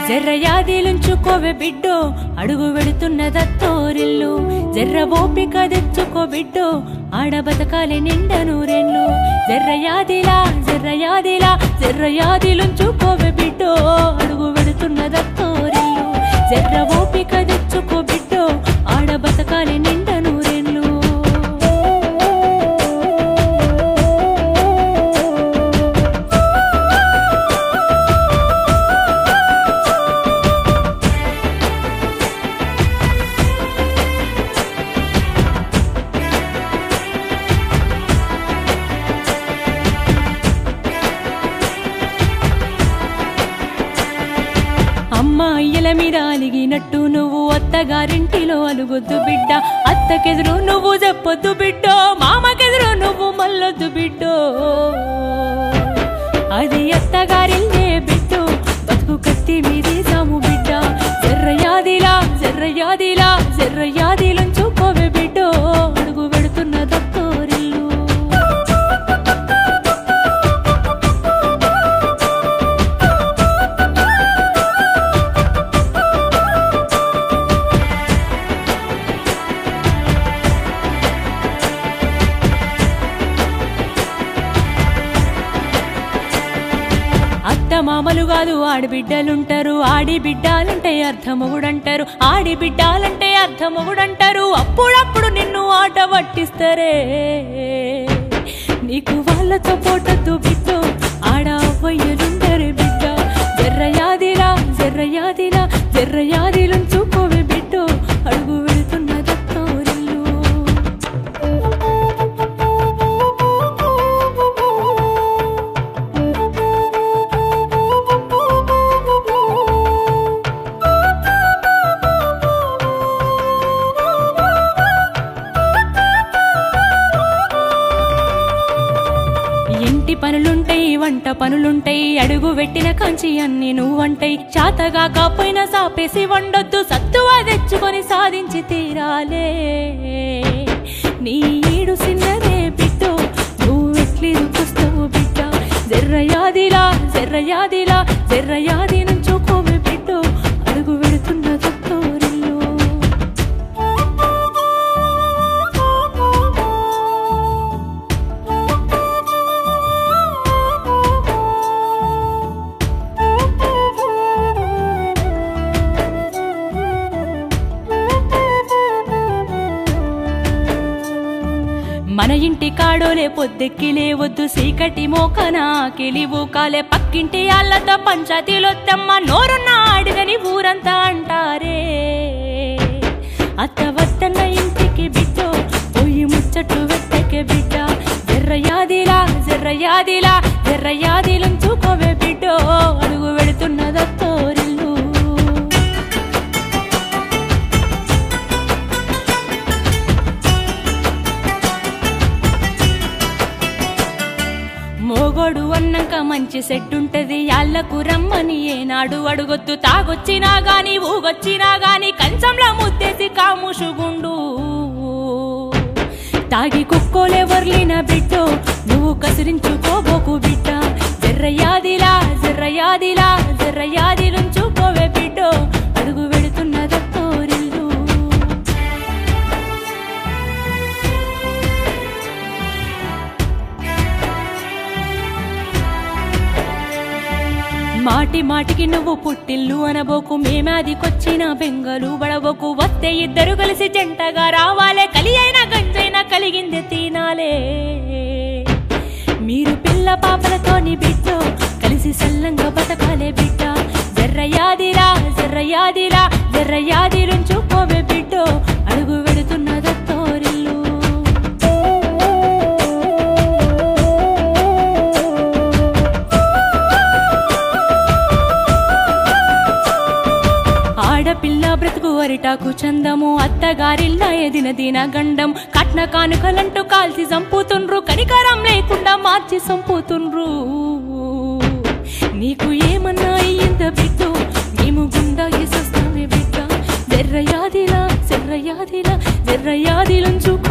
జర్రయాదిలుంచుకోవే బిడ్డో అడుగు వెడుతున్న దత్తోరిల్లు జర్ర ఓపిక తెచ్చుకో బిడ్డో ఆడ బతకాలి నిండా నూరెళ్ళు జర్రయాదిలా జర్రయాదిలా జర్రయాదిలుంచుకోవే బిడ్డో అడుగు వెడుతున్న దత్తోరిల్లు జర్ర ఓపిక తెచ్చుకో బిడ్డో ఆడ బతకాలి నిండా నూరెళ్ళు అమ్మ అయ్యల మీద అలిగినట్టు నువ్వు అత్తగారింటిలో అలుగొద్దు బిడ్డ అత్తకెదురు నువ్వు చెప్పొద్దు బిడ్డో మామకెదురు నువ్వు మల్లొద్దు బిడ్డో అది అత్తగారిల్లే బిడ్డో బతుకు కత్తి మీది సాము బిడ్డ జర్రయాదిలా జర్రయాదిలా జర్రయాదిలంచుకోవే బిడ్డో అడుగు పెడుతున్న దత్తోరిల్లు అత్త మామలు కాదు ఆడబిడ్డలుంటారు ఆడి బిడ్డాలంటే అర్థమొగుడంటారు ఆడి బిడ్డాలంటే అర్థమొగుడంటారు అప్పుడప్పుడు నిన్ను ఆట పట్టిస్తారే నీకు వాళ్ళతో పోటద్దు బిడ్డ ఆడ అవ్వయ్యలుంటారే బిడ్డ జర్రయాదిలా జర్రయాదిలా జర్రయాదిలుంచుకోవే బిడ్డ అడుగు వెళుతున్న దత్తోరిల్లు ఇంటి పనులుంటాయి వంట పనులుంటాయి అడుగు పెట్టిన కంచి అన్ని నువ్వంటాయి చాతగా కాపోయినా సాపేసి వండొద్దు సత్తువా తెచ్చుకొని సాధించి తీరాలే నీ ఈడు సిన్నరే బిడ్డో నువ్వు ఎట్లి రుకుస్తావు బిడ్డ జర్రయాదిలా జర్రయాదిలా జర్రయాది నుంచోకోవే బిడ్డో అడుగు వెడుతున్న దత్తోరిల్లు మన ఇంటి కాడోలే పొద్దెక్కి లేవద్దు సీకటి మోకన కిలివు కాలే పక్కింటి ఆళ్ళతో పంచాయతీలొత్తమ్మ నోరున్న ఆడిగని ఊరంతా అంటారే అత్త వద్దన్న ఇంటికి బిడ్డ పోయి ముచ్చట్లు వెట్టకే బిడ్డ జర్రయాదిలా జర్రయాదిలా జర్రయాదిలంచుకోవే బిడ్డో అడుగు వెడుతున్న దత్తోరిల్లు మోగోడు అన్నాక మంచి సెట్ ఉంటది యాళ్ళకు రమ్మని ఏనాడు అడుగొద్దు తాగొచ్చినా గాని ఊగొచ్చినా గాని కంచంలో ముత్తేసి కాముషుగుండు తాగి కుక్కోలే వర్లిన బిడ్డో నువ్వు కసిరించుకోబోకు బిడ్డ జర్రయాదిలా జర్రయాదిలా జర్రయాదిలుంచుకోవే బిడ్డో అడుగు వెడుతున్న దత్తోరిల్లు మాటి మాటికి నువ్వు పుట్టిల్లు అనబోకు మేమాదికొచ్చిన బెంగలు బడబోకు వస్తే ఇద్దరు కలిసి జంటగా రావాలే కలి అయినా గంజైనా కలిగింది తినాలే మీరు పిల్ల పాపలతోని బిడ్డ కలిసి సల్లంగా బతకాలే బిడ్డ జర్రయాదిలా జర్రయాదిలా జర్రయాదిలుంచుకోవే బిడ్డో అడుగు వెడుతున్న దత్తోరిల్లు ఆడపిల్ల బ్రతుకు అరిటాకు చందము అత్తగారిల్ల ఎదిన దిన గండం కట్న కానుకలంటూ కాల్చి చంపుతుండ్రు కనికరం లేకుండా మార్చి చంపుతుండ్రు నీకు ఏమన్నా అయ్యింద బిడ్డ మేము గుండా ఎసొస్తామే బిడ్డ జర్రయాదిలా జర్రయాదిలా జర్రయాదిలంచుకో